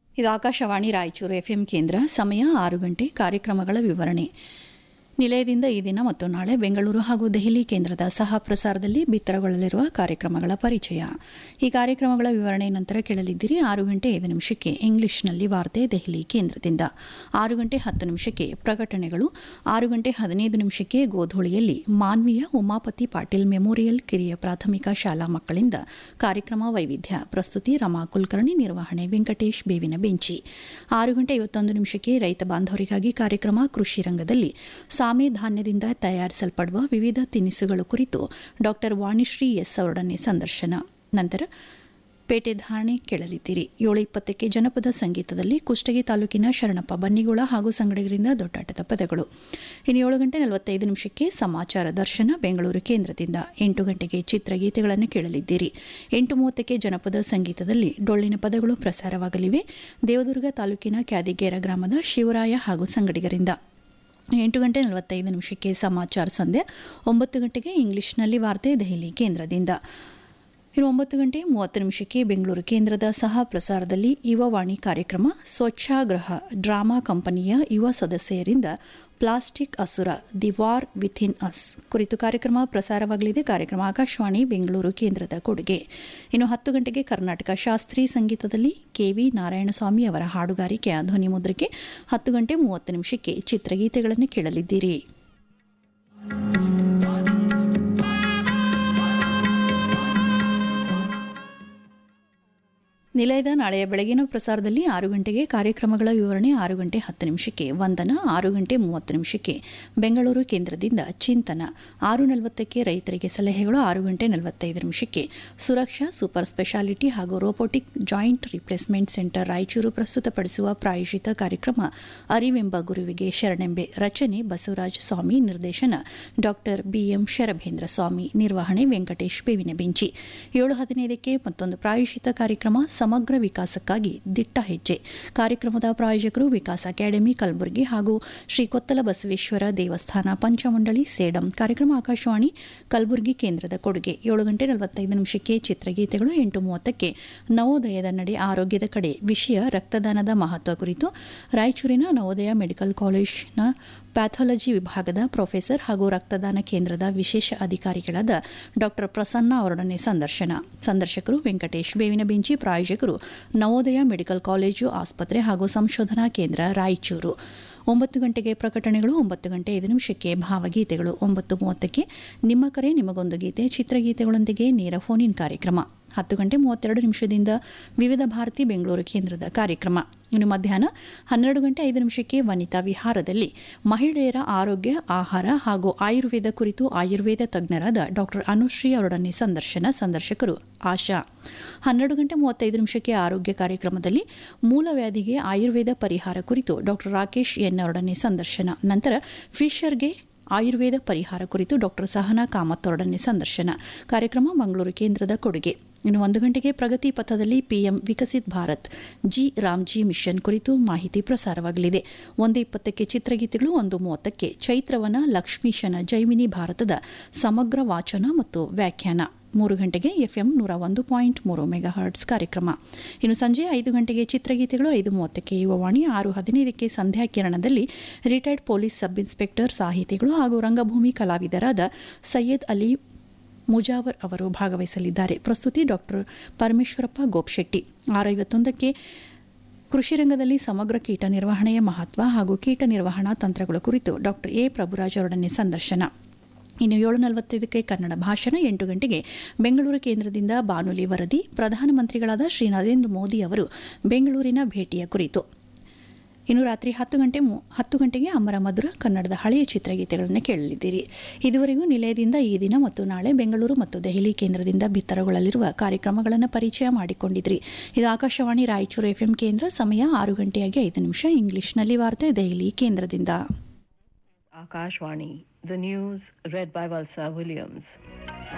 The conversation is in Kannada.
ಇದು ಆಕಾಶವಾಣಿ ರಾಯಚೂರು ಎಫ್ಎಂ ಕೇಂದ್ರ ಸಮಯ ಆರು ಗಂಟೆ ಕಾರ್ಯಕ್ರಮಗಳ ವಿವರಣೆ ನಿಲಯದಿಂದ ಈ ದಿನ ಮತ್ತು ನಾಳೆ ಬೆಂಗಳೂರು ಹಾಗೂ ದೆಹಲಿ ಕೇಂದ್ರದ ಸಹ ಪ್ರಸಾರದಲ್ಲಿ ಬಿತ್ತರಗೊಳ್ಳಲಿರುವ ಕಾರ್ಯಕ್ರಮಗಳ ಪರಿಚಯ ಈ ಕಾರ್ಯಕ್ರಮಗಳ ವಿವರಣೆ ನಂತರ ಕೇಳಲಿದ್ದೀರಿ ಆರು ಗಂಟೆ ಐದು ನಿಮಿಷಕ್ಕೆ ಇಂಗ್ಲಿಷ್ನಲ್ಲಿ ವಾರ್ತೆ ದೆಹಲಿ ಕೇಂದ್ರದಿಂದ ಆರು ಗಂಟೆ ಹತ್ತು ನಿಮಿಷಕ್ಕೆ ಪ್ರಕಟಣೆಗಳು ಆರು ಗಂಟೆ ಹದಿನೈದು ನಿಮಿಷಕ್ಕೆ ಗೋಧೂಳಿಯಲ್ಲಿ ಮಾನ್ವೀಯ ಉಮಾಪತಿ ಪಾಟೀಲ್ ಮೆಮೋರಿಯಲ್ ಕಿರಿಯ ಪ್ರಾಥಮಿಕ ಶಾಲಾ ಮಕ್ಕಳಿಂದ ಕಾರ್ಯಕ್ರಮ ವೈವಿಧ್ಯ ಪ್ರಸ್ತುತಿ ರಮಾ ಕುಲಕರ್ಣಿ ನಿರ್ವಹಣೆ ವೆಂಕಟೇಶ್ ಬೇವಿನ ಬೆಂಚಿ ಆರು ಗಂಟೆ ಐವತ್ತೊಂದು ನಿಮಿಷಕ್ಕೆ ರೈತ ಬಾಂಧವರಿಗಾಗಿ ಕಾರ್ಯಕ್ರಮ ಕೃಷಿ ರಂಗದಲ್ಲಿ ಸಾಮೆ ಧಾನ್ಯದಿಂದ ತಯಾರಿಸಲ್ಪಡುವ ವಿವಿಧ ತಿನಿಸುಗಳು ಕುರಿತು ಡಾಕ್ಟರ್ ವಾಣಿಶ್ರೀ ಎಸ್ ಅವರೊಡನೆ ಸಂದರ್ಶನ ನಂತರ ಪೇಟೆ ಧಾರಣೆ ಕೇಳಲಿದ್ದೀರಿ ಏಳು ಇಪ್ಪತ್ತಕ್ಕೆ ಜನಪದ ಸಂಗೀತದಲ್ಲಿ ಕುಷ್ಟಗಿ ತಾಲೂಕಿನ ಶರಣಪ್ಪ ಬನ್ನಿಗೋಳ ಹಾಗೂ ಸಂಗಡಿಗರಿಂದ ದೊಡ್ಡಾಟದ ಪದಗಳು ಇನ್ನು ಏಳು ಗಂಟೆ ನಲವತ್ತೈದು ನಿಮಿಷಕ್ಕೆ ಸಮಾಚಾರ ದರ್ಶನ ಬೆಂಗಳೂರು ಕೇಂದ್ರದಿಂದ ಎಂಟು ಗಂಟೆಗೆ ಚಿತ್ರಗೀತೆಗಳನ್ನು ಕೇಳಲಿದ್ದೀರಿ ಎಂಟು ಮೂವತ್ತಕ್ಕೆ ಜನಪದ ಸಂಗೀತದಲ್ಲಿ ಡೊಳ್ಳಿನ ಪದಗಳು ಪ್ರಸಾರವಾಗಲಿವೆ ದೇವದುರ್ಗ ತಾಲೂಕಿನ ಕ್ಯಾದಿಗೇರ ಗ್ರಾಮದ ಶಿವರಾಯ ಹಾಗೂ ಸಂಗಡಿಗರಿಂದ ಎಂಟು ಗಂಟೆ ನಲವತ್ತೈದು ನಿಮಿಷಕ್ಕೆ ಸಮಾಚಾರ ಸಂಧ್ಯಾ ಒಂಬತ್ತು ಗಂಟೆಗೆ ಇಂಗ್ಲಿಷ್ನಲ್ಲಿ ವಾರ್ತೆ ದೆಹಲಿ ಕೇಂದ್ರದಿಂದ ಇನ್ನು ಒಂಬತ್ತು ಗಂಟೆ ಮೂವತ್ತು ನಿಮಿಷಕ್ಕೆ ಬೆಂಗಳೂರು ಕೇಂದ್ರದ ಸಹ ಪ್ರಸಾರದಲ್ಲಿ ಯುವವಾಣಿ ಕಾರ್ಯಕ್ರಮ ಸ್ವಚ್ಛಾಗ್ರಹ ಡ್ರಾಮಾ ಕಂಪನಿಯ ಯುವ ಸದಸ್ಯರಿಂದ ಪ್ಲಾಸ್ಟಿಕ್ ಅಸುರ ದಿ ವಾರ್ ವಿಥಿನ್ ಅಸ್ ಕುರಿತು ಕಾರ್ಯಕ್ರಮ ಪ್ರಸಾರವಾಗಲಿದೆ ಕಾರ್ಯಕ್ರಮ ಆಕಾಶವಾಣಿ ಬೆಂಗಳೂರು ಕೇಂದ್ರದ ಕೊಡುಗೆ ಇನ್ನು ಹತ್ತು ಗಂಟೆಗೆ ಕರ್ನಾಟಕ ಶಾಸ್ತ್ರೀಯ ಸಂಗೀತದಲ್ಲಿ ಕೆವಿ ನಾರಾಯಣಸ್ವಾಮಿ ಅವರ ಹಾಡುಗಾರಿಕೆಯ ಧ್ವನಿ ಮುದ್ರಿಕೆ ಹತ್ತು ಗಂಟೆ ಮೂವತ್ತು ನಿಮಿಷಕ್ಕೆ ಚಿತ್ರಗೀತೆಗಳನ್ನು ಕೇಳಲಿದ್ದೀರಿ ನಿಲಯದ ನಾಳೆಯ ಬೆಳಗಿನ ಪ್ರಸಾರದಲ್ಲಿ ಆರು ಗಂಟೆಗೆ ಕಾರ್ಯಕ್ರಮಗಳ ವಿವರಣೆ ಆರು ಗಂಟೆ ಹತ್ತು ನಿಮಿಷಕ್ಕೆ ವಂದನ ಆರು ಗಂಟೆ ಮೂವತ್ತು ನಿಮಿಷಕ್ಕೆ ಬೆಂಗಳೂರು ಕೇಂದ್ರದಿಂದ ಚಿಂತನ ಆರು ನಲವತ್ತಕ್ಕೆ ರೈತರಿಗೆ ಸಲಹೆಗಳು ಆರು ಗಂಟೆ ನಲವತ್ತೈದು ನಿಮಿಷಕ್ಕೆ ಸುರಕ್ಷಾ ಸೂಪರ್ ಸ್ಪೆಷಾಲಿಟಿ ಹಾಗೂ robotic joint replacement centre Raichur ಪ್ರಸ್ತುತಪಡಿಸುವ ಪ್ರಾಯೋಜಿತ ಕಾರ್ಯಕ್ರಮ ಅರಿವೆಂಬ ಗುರುವಿಗೆ ಶರಣೆಂಬೆ ರಚನೆ ಬಸವರಾಜ ಸ್ವಾಮಿ ನಿರ್ದೇಶನ ಡಾಕ್ಟರ್ ಬಿಎಂ ಶರಭೇಂದ್ರ ಸ್ವಾಮಿ ನಿರ್ವಹಣೆ ವೆಂಕಟೇಶ್ ಬೇವಿನ ಬೆಂಚಿ ಏಳು ಹದಿನೈದಕ್ಕೆ ಮತ್ತೊಂದು ಪ್ರಾಯೋಜಿತ ಕಾರ್ಯಕ್ರಮ ಸಮಗ್ರ ವಿಕಾಸಕ್ಕಾಗಿ ದಿಟ್ಟ ಹೆಜ್ಜೆ ಕಾರ್ಯಕ್ರಮದ ಪ್ರಾಯೋಜಕರು ವಿಕಾಸ್ ಅಕಾಡೆಮಿ ಕಲಬುರಗಿ ಹಾಗೂ ಶ್ರೀ ಕೊತ್ತಲ ಬಸವೇಶ್ವರ ದೇವಸ್ಥಾನ ಪಂಚಮಂಡಳಿ ಸೇಡಂ ಕಾರ್ಯಕ್ರಮ ಆಕಾಶವಾಣಿ ಕಲಬುರಗಿ ಕೇಂದ್ರದ ಕೊಡುಗೆ ಏಳು ಗಂಟೆ ನಲವತ್ತೈದು ನಿಮಿಷಕ್ಕೆ ಚಿತ್ರಗೀತೆಗಳು ಎಂಟು ಮೂವತ್ತಕ್ಕೆ ನವೋದಯದ ನಡೆ ಆರೋಗ್ಯದ ಕಡೆ ವಿಷಯ ರಕ್ತದಾನದ ಮಹತ್ವ ಕುರಿತು ರಾಯಚೂರಿನ ನವೋದಯ ಮೆಡಿಕಲ್ ಕಾಲೇಜ್ನ ಪ್ಯಾಥಾಲಜಿ ವಿಭಾಗದ ಪ್ರೊಫೆಸರ್ ಹಾಗೂ ರಕ್ತದಾನ ಕೇಂದ್ರದ ವಿಶೇಷ ಅಧಿಕಾರಿಗಳಾದ ಡಾಕ್ಟರ್ ಪ್ರಸನ್ನ ಅವರೊಡನೆ ಸಂದರ್ಶನ ಸಂದರ್ಶಕರು ವೆಂಕಟೇಶ್ ಬೇವಿನ ಬೆಂಚಿ ಪ್ರಾಯೋಜಕರು ನವೋದಯ ಮೆಡಿಕಲ್ ಕಾಲೇಜು ಆಸ್ಪತ್ರೆ ಹಾಗೂ ಸಂಶೋಧನಾ ಕೇಂದ್ರ ರಾಯಚೂರು ಒಂಬತ್ತು ಗಂಟೆಗೆ ಪ್ರಕಟಣೆಗಳು ಒಂಬತ್ತು ಗಂಟೆ ಐದು ನಿಮಿಷಕ್ಕೆ ಭಾವಗೀತೆಗಳು ಒಂಬತ್ತು ಮೂವತ್ತಕ್ಕೆ ನಿಮ್ಮ ಕರೆ ನಿಮಗೊಂದು ಗೀತೆ ಚಿತ್ರಗೀತೆಗಳೊಂದಿಗೆ ನೇರ ಫೋನ್ ಇನ್ ಕಾರ್ಯಕ್ರಮ ಹತ್ತು ಗಂಟೆ ಮೂವತ್ತೆರಡು ನಿಮಿಷದಿಂದ ವಿವಿಧ ಭಾರತಿ ಬೆಂಗಳೂರು ಕೇಂದ್ರದ ಕಾರ್ಯಕ್ರಮ ಇನ್ನು ಮಧ್ಯಾಹ್ನ ಹನ್ನೆರಡು ಗಂಟೆ ಐದು ನಿಮಿಷಕ್ಕೆ ವನಿತಾ ವಿಹಾರದಲ್ಲಿ ಮಹಿಳೆಯರ ಆರೋಗ್ಯ ಆಹಾರ ಹಾಗೂ ಆಯುರ್ವೇದ ಕುರಿತು ಆಯುರ್ವೇದ ತಜ್ಞರಾದ ಡಾಕ್ಟರ್ ಅನುಶ್ರೀ ಅವರೊಡನೆ ಸಂದರ್ಶನ ಸಂದರ್ಶಕರು ಆಶಾ ಹನ್ನೆರಡು ಗಂಟೆ ಮೂವತ್ತೈದು ನಿಮಿಷಕ್ಕೆ ಆರೋಗ್ಯ ಕಾರ್ಯಕ್ರಮದಲ್ಲಿ ಮೂಲವ್ಯಾಧಿಗೆ ಆಯುರ್ವೇದ ಪರಿಹಾರ ಕುರಿತು ಡಾಕ್ಟರ್ ರಾಕೇಶ್ ಎನ್ ಅವರೊಡನೆ ಸಂದರ್ಶನ ನಂತರ ಫಿಶರ್ಗೆ ಆಯುರ್ವೇದ ಪರಿಹಾರ ಕುರಿತು ಡಾಕ್ಟರ್ ಸಹನಾ ಕಾಮತ್ ಅವರೊಡನೆ ಸಂದರ್ಶನ ಕಾರ್ಯಕ್ರಮ ಮಂಗಳೂರು ಕೇಂದ್ರದ ಕೊಡುಗೆ ಇನ್ನು ಒಂದು ಗಂಟೆಗೆ ಪ್ರಗತಿ ಪಥದಲ್ಲಿ PM Viksit Bharat G Ramji mission ಕುರಿತು ಮಾಹಿತಿ ಪ್ರಸಾರವಾಗಲಿದೆ ಒಂದು ಇಪ್ಪತ್ತಕ್ಕೆ ಚಿತ್ರಗೀತೆಗಳು ಒಂದು ಮೂವತ್ತಕ್ಕೆ ಚೈತ್ರವನ ಲಕ್ಷ್ಮೀಶನ ಜೈಮಿನಿ ಭಾರತದ ಸಮಗ್ರ ವಾಚನ ಮತ್ತು ವ್ಯಾಖ್ಯಾನ ಮೂರು ಗಂಟೆಗೆ ಎಫ್ಎಂ ನೂರ ಒಂದು ಪಾಯಿಂಟ್ ಮೂರು ಮೆಗಾ ಹರ್ಟ್ಸ್ ಕಾರ್ಯಕ್ರಮ ಇನ್ನು ಸಂಜೆ ಐದು ಗಂಟೆಗೆ ಚಿತ್ರಗೀತೆಗಳು ಐದು ಮೂವತ್ತಕ್ಕೆ ಯುವವಾಣಿ ಆರು ಹದಿನೈದಕ್ಕೆ ಸಂಧ್ಯಾ ಕಿರಣದಲ್ಲಿ ರಿಟೈರ್ಡ್ ಪೊಲೀಸ್ ಸಬ್ ಇನ್ಸ್ಪೆಕ್ಟರ್ ಸಾಹಿತಿಗಳು ಹಾಗೂ ರಂಗಭೂಮಿ ಕಲಾವಿದರಾದ ಸೈಯದ್ ಅಲಿ ಮುಜಾವರ್ ಅವರು ಭಾಗವಹಿಸಲಿದ್ದಾರೆ ಪ್ರಸ್ತುತಿ ಡಾಕ್ಟರ್ ಪರಮೇಶ್ವರಪ್ಪ ಗೋಪ್ಶೆಟ್ಟಿ ಆರು ಐವತ್ತೊಂದಕ್ಕೆ ಕೃಷಿ ರಂಗದಲ್ಲಿ ಸಮಗ್ರ ಕೀಟ ನಿರ್ವಹಣೆಯ ಮಹತ್ವ ಹಾಗೂ ಕೀಟ ನಿರ್ವಹಣಾ ತಂತ್ರಗಳ ಕುರಿತು ಡಾಕ್ಟರ್ ಎ ಪ್ರಭುರಾಜ್ ಅವರೊಡನೆ ಸಂದರ್ಶನ ಇನ್ನು ಏಳು ನಲವತ್ತೈದಕ್ಕೆ ಕನ್ನಡ ಭಾಷಣ ಎಂಟು ಗಂಟೆಗೆ ಬೆಂಗಳೂರು ಕೇಂದ್ರದಿಂದ ಬಾನುಲಿ ವರದಿ ಪ್ರಧಾನಮಂತ್ರಿಗಳಾದ ಶ್ರೀ ನರೇಂದ್ರ ಮೋದಿ ಅವರು ಬೆಂಗಳೂರಿನ ಭೇಟಿಯ ಕುರಿತು ಇನ್ನು ರಾತ್ರಿ ಹತ್ತು ಗಂಟೆ ಹತ್ತು ಗಂಟೆಗೆ ಅಮರ ಮಧುರ ಕನ್ನಡದ ಹಳೆಯ ಚಿತ್ರಗೀತೆಗಳನ್ನು ಕೇಳಲಿದ್ದೀರಿ ಇದುವರೆಗೂ ನಿಲಯದಿಂದ ಈ ದಿನ ಮತ್ತು ನಾಳೆ ಬೆಂಗಳೂರು ಮತ್ತು ದೆಹಲಿ ಕೇಂದ್ರದಿಂದ ಬಿತ್ತರಗೊಳ್ಳಲಿರುವ ಕಾರ್ಯಕ್ರಮಗಳನ್ನು ಪರಿಚಯ ಮಾಡಿಕೊಂಡಿದ್ರಿ ಇದು ಆಕಾಶವಾಣಿ ರಾಯಚೂರು ಎಫ್ಎಂ ಕೇಂದ್ರ ಸಮಯ ಆರು ಗಂಟೆಯಾಗಿ ಐದು ನಿಮಿಷ ಇಂಗ್ಲಿಷ್ನಲ್ಲಿ ವಾರ್ತೆ ದೆಹಲಿ ಕೇಂದ್ರದಿಂದ Akashwani, the news read by Valsa Williams.